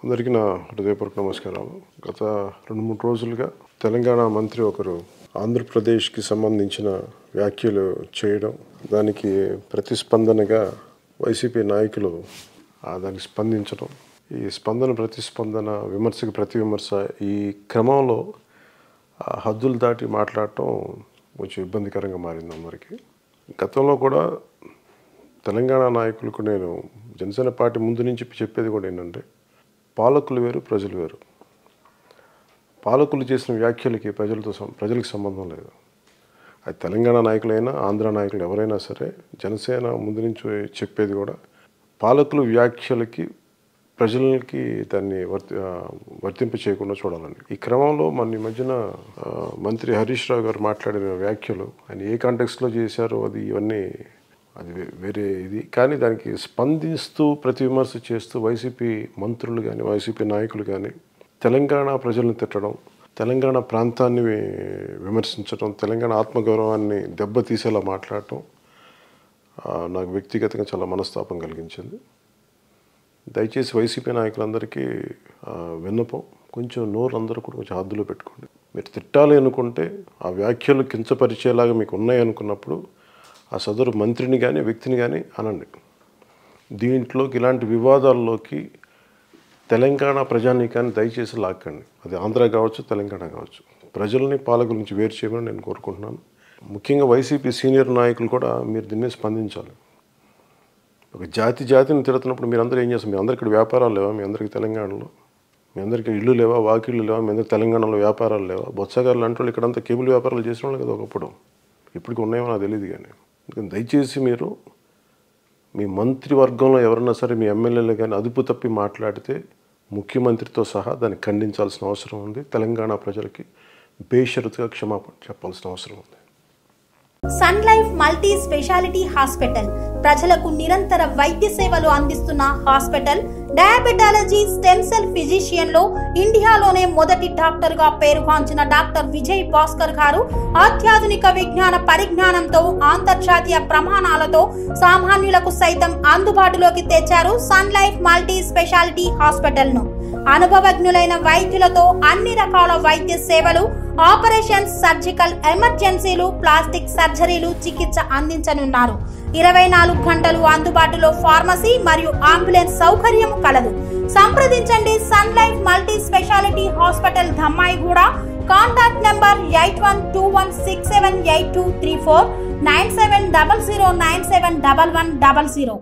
అందరికీ నా హృదయపూర్వక నమస్కారాలు గత రెండు మూడు రోజులుగా తెలంగాణ మంత్రి ఒకరు ఆంధ్రప్రదేశ్కి సంబంధించిన వ్యాఖ్యలు చేయడం దానికి ప్రతిస్పందనగా వైసీపీ నాయకులు ఆ దానికి స్పందించడం ఈ స్పందన ప్రతిస్పందన విమర్శకు ప్రతి విమర్శ ఈ క్రమంలో ఆ హద్దులు దాటి మాట్లాడటం కొంచెం ఇబ్బందికరంగా మారింది అందరికీ గతంలో కూడా తెలంగాణ నాయకులకు నేను జనసేన పార్టీ ముందు నుంచి చెప్పేది కూడా ఏంటంటే పాలకులు వేరు ప్రజలు వేరు పాలకులు చేసిన వ్యాఖ్యలకి ప్రజలతో సం- ప్రజలకు సంబంధం లేదు అది తెలంగాణ నాయకులైనా ఆంధ్ర నాయకులు ఎవరైనా సరే జనసేన ముందు నుంచి చెప్పేది కూడా పాలకులు వ్యాఖ్యలకి ప్రజలకి దాన్ని వర్తి ఆ, వర్తింప చేయకుండా చూడాలండి ఈ క్రమంలో మన ఈ మధ్యన ఆ, మంత్రి హరీష్ రావు గారు మాట్లాడిన వ్యాఖ్యలు ఆయన ఏ కాంటెక్స్లో చేశారో అది ఇవన్నీ అది వే- వేరే ఇది కానీ దానికి స్పందిస్తూ ప్రతి విమర్శ చేస్తూ వైసీపీ మంత్రులు కానీ వైసీపీ నాయకులు కానీ తెలంగాణ ప్రజలను తిట్టడం తెలంగాణ ప్రాంతాన్ని వి- విమర్శించడం తెలంగాణ ఆత్మగౌరవాన్ని దెబ్బతీసేలా మాట్లాడటం ఆ, నాకు వ్యక్తిగతంగా చాలా మనస్తాపం కలిగించింది దయచేసి వైసీపీ నాయకులందరికీ ఆ, విన్నపం కొంచెం నోరు అందరూ కూడా కొంచెం హద్దులో పెట్టుకోండి మీరు తిట్టాలి అనుకుంటే ఆ వ్యాఖ్యలు కించపరిచేలాగా మీకు ఉన్నాయి అనుకున్నప్పుడు ఆ సదరు మంత్రిని కానీ వ్యక్తిని కానీ అనండి దీంట్లోకి ఇలాంటి వివాదాల్లోకి తెలంగాణ ప్రజానీకాన్ని దయచేసి లాక్కండి అది ఆంధ్ర కావచ్చు తెలంగాణ కావచ్చు ప్రజల్ని పాలకుల నుంచి వేరు చేయమని నేను కోరుకుంటున్నాను ముఖ్యంగా వైసీపీ సీనియర్ నాయకులు కూడా మీరు దీన్ని స్పందించాలి ఒక జాతి జాతిని తిడుతున్నప్పుడు మీరందరూ ఏం చేస్తారు మీ అందరికి ఇక్కడ వ్యాపారాలు లేవా మీ అందరికి తెలంగాణలో మీ అందరికి ఇల్లు లేవా వాకిళ్ళు లేవా మీ అందరికి తెలంగాణలో వ్యాపారాలు లేవా బొత్సగారు లాంటి వాళ్ళు ఇక్కడంతా కేబుల్ వ్యాపారాలు చేసిన వాళ్ళు కదా ఒకప్పుడు ఇప్పటికి ఉన్నాయో నాకు తెలియదు కానీ అందుకని దయచేసి మీరు మీ మంత్రివర్గంలో ఎవరన్నా సరే మీ ఎమ్మెల్యేలు కానీ అదుపు తప్పి మాట్లాడితే ముఖ్యమంత్రితో సహా దాన్ని ఖండించాల్సిన అవసరం ఉంది తెలంగాణ ప్రజలకి బేషరతుగా క్షమాపణ చెప్పాల్సిన అవసరం ఉంది sun life multi speciality hospital ప్రజలకు నిరంతర వైద్య సేవలు అందిస్తున్న hospital diabetology stem cell physician లో ఇండియాలోనే మొదటి డాక్టర్ గా పేరుగాంచిన డాక్టర్ విజయ్ భాస్కర్ గారు అత్యాధునిక విజ్ఞాన పరిజ్ఞానంతో అంతర్జాతీయ ప్రమాణాలతో సామాన్యులకు సైతం అందుబాటులోకి తెచ్చారు sun life multi speciality hospital ను అనుభవజ్ఞులైన వైద్యులతో అన్ని రకాల వైద్య సేవలు ఆపరేషన్స్ సర్జికల్ ఎమర్జెన్సీలు ప్లాస్టిక్ సర్జరీలు చికిత్స అందించనున్నారు ఇరవై నాలుగు గంటలు అందుబాటులో ఫార్మసీ మరియు అంబులెన్స్ సౌకర్యం కలదు సంప్రదించండి sun life multi speciality hospital Dhammaiguda contact number eight one two one six seven eight two three four nine seven double zero nine seven double one double zero